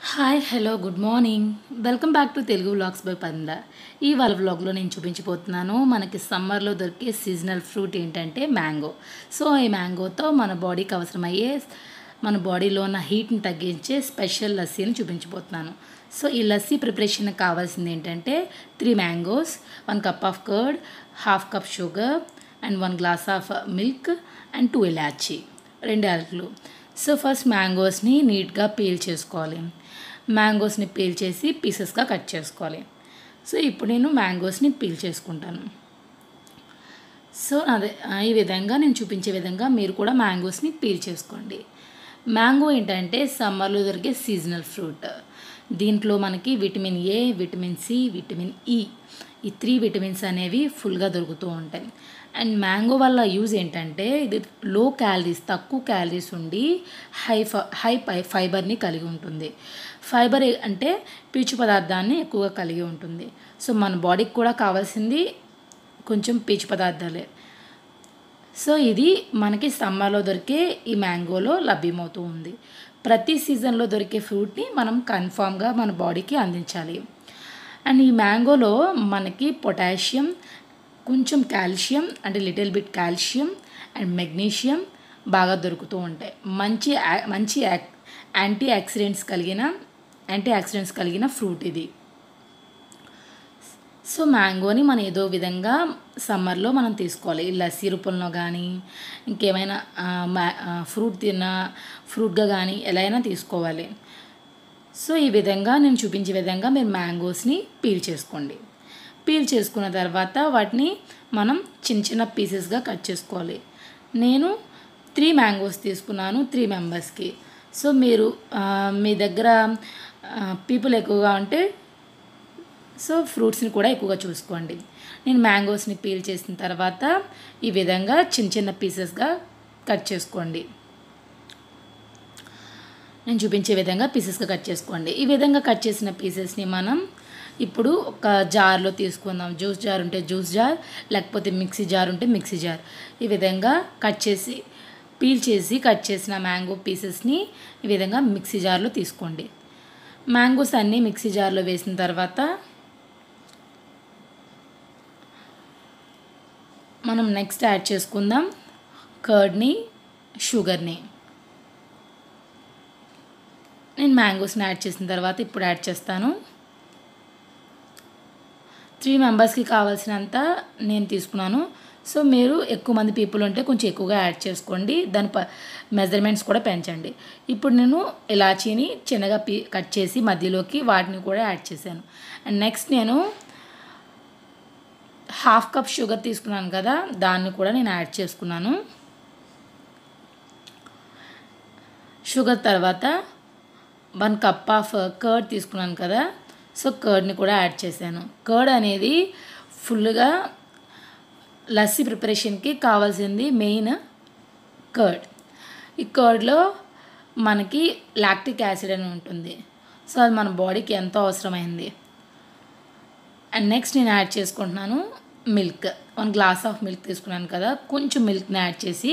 Hi hello good morning welcome back to Telugu vlogs by పంద ఈ వాళ్ళ వ్లాగ్లో నేను చూపించబోతున్నాను మనకి సమ్మర్లో దొరికే సీజనల్ ఫ్రూట్ ఏంటంటే మ్యాంగో సో ఈ మ్యాంగోతో మన బాడీకి అవసరమయ్యే మన బాడీలో ఉన్న హీట్ని తగ్గించే స్పెషల్ లస్సీని చూపించబోతున్నాను సో ఈ లస్సీ ప్రిపరేషన్కి కావాల్సింది ఏంటంటే three mangoes one cup of curd half cup sugar and one glass of milk and two elaichi రెండు యాలకులు సో ఫస్ట్ మ్యాంగోస్ని నీట్గా పీల్ చేసుకోవాలి మ్యాంగోస్ని పీల్ చేసి పీసెస్గా కట్ చేసుకోవాలి సో ఇప్పుడు నేను మ్యాంగోస్ని పీల్ చేసుకుంటాను సో అదే ఈ విధంగా నేను చూపించే విధంగా మీరు కూడా మ్యాంగోస్ని పీల్ చేసుకోండి మ్యాంగో ఏంటంటే సమ్మర్లో దొరికే సీజనల్ ఫ్రూట్ దీంట్లో మనకి vitamin A vitamin C vitamin E ఈ త్రీ విటమిన్స్ అనేవి ఫుల్గా దొరుకుతూ ఉంటాయి అండ్ మ్యాంగో వల్ల యూజ్ ఏంటంటే ఇది లో క్యాలరీస్ తక్కువ క్యాలరీస్ ఉండి హై ఫ హై పై ఫైబర్ని కలిగి ఉంటుంది ఫైబర్ అంటే పీచు పదార్థాన్ని ఎక్కువగా కలిగి ఉంటుంది సో మన బాడీకి కూడా కావాల్సింది కొంచెం పీచు పదార్థాలే సో ఇది మనకి సమ్మర్లో దొరికే ఈ మ్యాంగోలో లభ్యమవుతూ ఉంది ప్రతి సీజన్లో దొరికే ఫ్రూట్ని మనం కన్ఫామ్గా మన బాడీకి అందించాలి అండ్ ఈ మ్యాంగోలో మనకి పొటాషియం కొంచెం కాల్షియం అంటే little bit calcium and magnesium బాగా దొరుకుతూ ఉంటాయి మంచి యా- మంచి యాక్ యాంటీ ఆక్సిడెంట్స్ కలిగిన యాంటీ ఆక్సిడెంట్స్ కలిగిన ఫ్రూట్ ఇది సో మ్యాంగోని మనం ఏదో విధంగా సమ్మర్లో మనం తీసుకోవాలి ఈ లస్సీ రూపంలో కానీ ఇంకేమైనా ఆ, మ్యా- ఆ, ఫ్రూట్ తిన్న ఫ్రూట్గా కానీ ఎలా అయినా తీసుకోవాలి సో ఈ విధంగా నేను చూపించే విధంగా మీరు మ్యాంగోస్ని పీల్ చేసుకోండి పీల్ చేసుకున్న తర్వాత వాటిని మనం చిన్న చిన్న పీసెస్గా కట్ చేసుకోవాలి నేను త్రీ మ్యాంగోస్ తీసుకున్నాను త్రీ మెంబర్స్కి సో మీరు ఆ, మీ దగ్గర పీపుల్ ఎక్కువగా ఉంటే సో ఫ్రూట్స్ని కూడా ఎక్కువగా చూసుకోండి నేను మ్యాంగోస్ని పీల్ చేసిన తర్వాత ఈ విధంగా చిన్న చిన్న పీసెస్గా కట్ చేసుకోండి నేను చూపించే విధంగా పీసెస్గా కట్ చేసుకోండి ఈ విధంగా కట్ చేసిన పీసెస్ని మనం ఇప్పుడు ఒక జార్లో తీసుకుందాం జ్యూస్ జార్ ఉంటే జ్యూస్ జార్ లేకపోతే మిక్సీ జార్ ఉంటే మిక్సీ జార్ ఈ విధంగా కట్ చేసి పీల్ చేసి కట్ చేసిన మ్యాంగో పీసెస్ని ఈ విధంగా మిక్సీ జార్లో తీసుకోండి మ్యాంగోస్ అన్నీ మిక్సీ జార్లో వేసిన తర్వాత మనం నెక్స్ట్ యాడ్ చేసుకుందాం కర్డ్ని షుగర్ని నేను మ్యాంగోస్ని యాడ్ చేసిన తర్వాత ఇప్పుడు యాడ్ చేస్తాను త్రీ మెంబర్స్కి కావాల్సినంత నేను తీసుకున్నాను సో మీరు ఎక్కువ మంది పీపుల్ ఉంటే కొంచెం ఎక్కువగా యాడ్ చేసుకోండి దాని ప మెజర్మెంట్స్ కూడా పెంచండి ఇప్పుడు నేను ఇలాచీని చిన్నగా పీ కట్ చేసి మధ్యలోకి వాటిని కూడా యాడ్ చేశాను అండ్ నెక్స్ట్ నేను హాఫ్ కప్ షుగర్ తీసుకున్నాను కదా దాన్ని కూడా నేను యాడ్ చేసుకున్నాను షుగర్ తర్వాత వన్ కప్ ఆఫ్ కర్డ్ తీసుకున్నాను కదా సో కర్డ్ని కూడా యాడ్ చేశాను కర్డ్ అనేది ఫుల్గా లస్సీ ప్రిపరేషన్కి కావాల్సింది మెయిన్ కర్డ్ ఈ కర్డ్లో మనకి లాక్టిక్ యాసిడ్ అని ఉంటుంది సో అది మన బాడీకి ఎంతో అవసరమైంది అండ్ నెక్స్ట్ నేను యాడ్ చేసుకుంటున్నాను milk one glass of milk తీసుకున్నాను కదా కొంచెం మిల్క్ని యాడ్ చేసి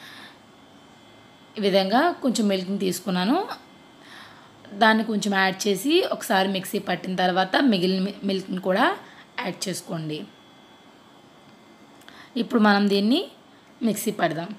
ఈ విధంగా కొంచెం మిల్క్ని తీసుకున్నాను దాన్ని కొంచెం యాడ్ చేసి ఒకసారి మిక్సీ పట్టిన తర్వాత మిగిలిన మి- మిల్క్ని కూడా యాడ్ చేసుకోండి ఇప్పుడు మనం దీన్ని మిక్సీ పడదాం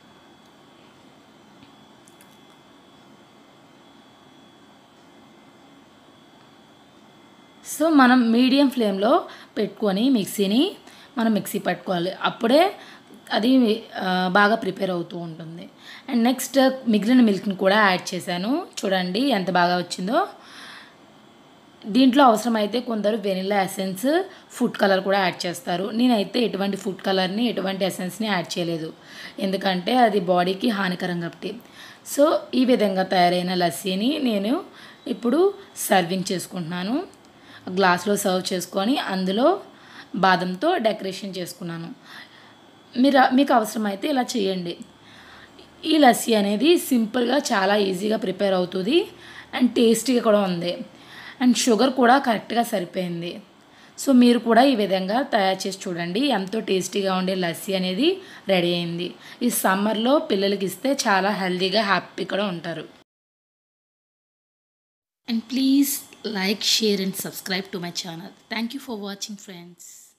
సో మనం మీడియం ఫ్లేమ్లో పెట్టుకొని మిక్సీని మనం మిక్సీ పట్టుకోవాలి అప్పుడే అది ఆ, బాగా ప్రిపేర్ అవుతూ ఉంటుంది అండ్ నెక్స్ట్ మిగిలిన మిల్క్ని కూడా యాడ్ చేశాను చూడండి ఎంత బాగా వచ్చిందో దీంట్లో అవసరమైతే కొందరు వెనిలా ఎసెన్స్ ఫుడ్ కలర్ కూడా యాడ్ చేస్తారు నేనైతే ఎటువంటి ఫుడ్ కలర్ని ఎటువంటి ఎసెన్స్ని యాడ్ చేయలేదు ఎందుకంటే అది బాడీకి హానికరం కాబట్టి సో ఈ విధంగా తయారైన లస్సీని నేను ఇప్పుడు సర్వింగ్ చేసుకుంటున్నాను గ్లాస్లో సర్వ్ చేసుకొని అందులో బాదంతో డెకరేషన్ చేసుకున్నాను మీరు మీకు అవసరమైతే ఇలా చేయండి ఈ లస్సీ అనేది సింపుల్గా చాలా ఈజీగా ప్రిపేర్ అవుతుంది అండ్ టేస్టీగా కూడా ఉంది అండ్ షుగర్ కూడా కరెక్ట్గా సరిపోయింది సో మీరు కూడా ఈ విధంగా తయారు చేసి చూడండి ఎంతో టేస్టీగా ఉండే లస్సీ అనేది రెడీ అయింది ఈ సమ్మర్లో పిల్లలకి ఇస్తే చాలా హెల్తీగా హ్యాపీ కూడా ఉంటారు And please like, share and subscribe to my channel. Thank you for watching friends.